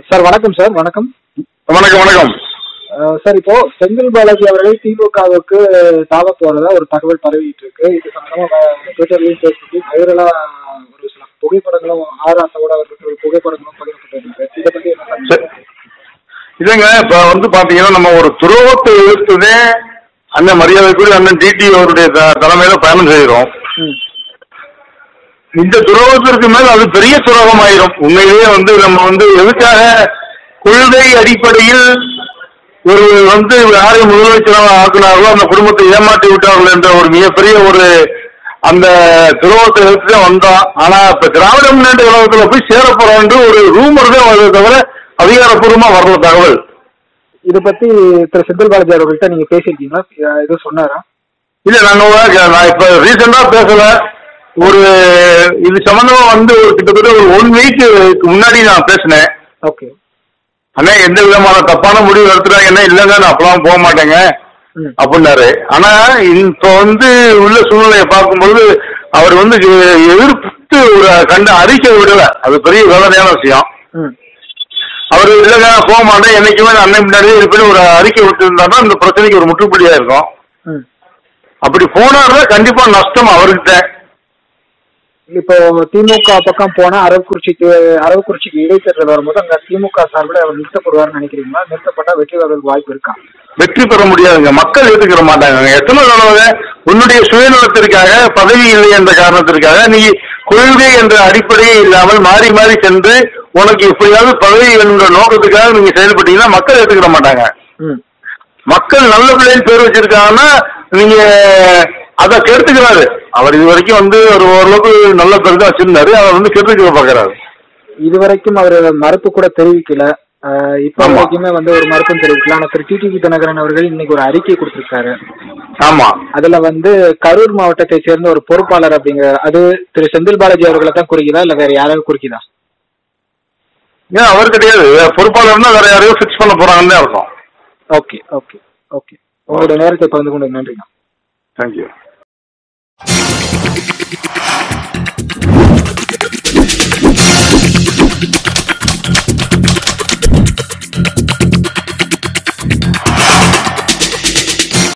Sir வணக்கம் sir வணக்கம் வணக்கம் வணக்கம் அஹ் சார் இப்போ செந்தில் பாலாஜி அவர்கள் திமுகவுக்கு தாவ போறதா ஒரு தகவல் பரவிட்டு இருக்கு இது சம்பந்தமா வ- ட்விட்டர்லயும் பேஸ்புக்லயும் வைரலா ஒரு சில புகைப்படங்களும் ஆர் ஆசாவோட அவர்களுக்கு ஒரு புகைப்படங்களும் பகிரப்பட்டிருக்கு இதை பத்தி என்ன சார் சரி. இல்லைங்க இப்ப வந்து பாத்தீங்கன்னா நம்ம ஒரு துரோகத்தை எதிர்த்ததே அண்ணன் மரியாதைக்குரிய அண்ணன் டிடி அவருடைய த- தலைமையில பயணம் செய்கிறோம் ம் இந்த துரோகத்திற்கு மேல் அது பெரிய துரோகம் ஆயிரும் உண்மையிலேயே வந்து நம்ம வந்து எதுக்காக கொள்கை அடிப்படையில் ஒரு வந்து யாரை முதலமைச்சராக ஆக்குனார்களோ அந்த குடும்பத்தை ஏமாற்றி விட்டார்கள் என்ற ஒரு மிகப்பெரிய ஒரு அந்த துரோகத்தை எடுத்து தான் வந்தோம் ஆனா இப்ப திராவிட முன்னேற்ற கழகத்துல போய் சேர போறோம் ஒரு ரூமர் தான் வருது தவிர அதிகாரப்பூர்வமா வரல தகவல் இதை பத்தி திரு செந்தில் பாலாஜி அவர்கள்ட்ட நீங்க பேசியிருக்கீங்களா அஹ் எதுவும் சொன்னாரா இல்ல நாங்க ஒரு- நான் இப்ப ரீசெண்டா பேசல ஒரு இது சம்பந்தமா வந்து ஒரு கிட்டத்தட்ட ஒரு ஒன் வீக் முன்னாடி நான் பேசினேன் ஓகே அண்ணா எந்த விதமான தப்பான முடிவு எடுத்துறாங்கன்னா இல்லைங்க நான் அப்பெல்லாம் போக மாட்டேங்க ம் அப்படின்னாரு ஆனா இப்போ வந்து உள்ள சூழ்நிலையை பார்க்கும்பொழுது அவர் வந்து எதிர்த்து ஒரு கண்ட அறிக்கை விடல அது பெரிய வேதனையான விஷயம் ம் அவர் இல்லைங்க நான் போக மாட்டேன் என்னைக்குமே நான் அண்ணன் முன்னாடியே இருப்பேன்னு ஒரு அறிக்கை விட்டுருந்தாருன்னா இந்த பிரச்சனைக்கு ஒரு முற்றுப்புள்ளியா இருக்கும் ம் அப்படி போனாருன்னா கண்டிப்பா நஷ்டம் அவர்கிட்ட இப்போ திமுக பக்கம் போனா அரவக்குறிச்சிக்கு அரவக்குறிச்சிக்கு இடைத்தேர்தல் வரும்போது அங்க திமுக சார்பில் அவர் நிறுத்தப்படுவார்னு நினைக்கிறீங்களா நிறுத்தப்பட்டா வெற்றி பெறுவதற்கு வாய்ப்பு இருக்கா வெற்றி பெற முடியாதுங்க மக்கள் ஏத்துக்கிற மாட்டாங்க எத்தனை தடவை உன்னுடைய சுயநலத்திற்காக பதவி இல்லை என்ற காரணத்திற்காக நீ கொள்கை என்ற அடிப்படையே இல்லாமல் மாறி மாறி சென்று உனக்கு எப்படியாவது பதவி என்ற நோக்கத்துக்காக நீங்க செயல்பட்டீங்கன்னா மக்கள் ஏத்துக்கிற மாட்டாங்க ம் மக்கள் நல்ல பிள்ளைன்னு பேர் வச்சிருக்காங்கன்னா நீங்க அதை கெடுத்துக்கிறாரு அவர் இது வரைக்கும் வந்து ஒரு ஓரளவுக்கு நல்ல பேர் தான் வச்சிருந்தாரு அவர் வந்து கெடுத்துக்கிற பாக்குறாரு இதுவரைக்கும் அவர் மறுப்பு கூட தெரிவிக்கல அஹ் இப்ப ஆமா. வரைக்குமே வந்து ஒரு மறுப்பும் தெரிவிக்கல ஆனா திரு டிடிவி தினகரன் அவர்கள் இன்னைக்கு ஒரு அறிக்கை கொடுத்திருக்காரு ஆமா அதுல வந்து கரூர் மாவட்டத்தை சேர்ந்த ஒரு பொறுப்பாளர் அப்படிங்கிற அது திரு செந்தில் பாலாஜி அவர்களை தான் குறிக்குதா இல்ல வேற யாராவது குறிக்குதா ஏன் அவர் கிடையாது பொறுப்பாளர்னா வேற யாரையோ ஃபிக்ஸ் பண்ண போறாங்கன்னு தான் அர்த்தம் ஓகே ஓகே ஓகே உங்களுடைய நேரத்தை பகிர்ந்து கொண்டு நன்றிங்க தேங்க்யூ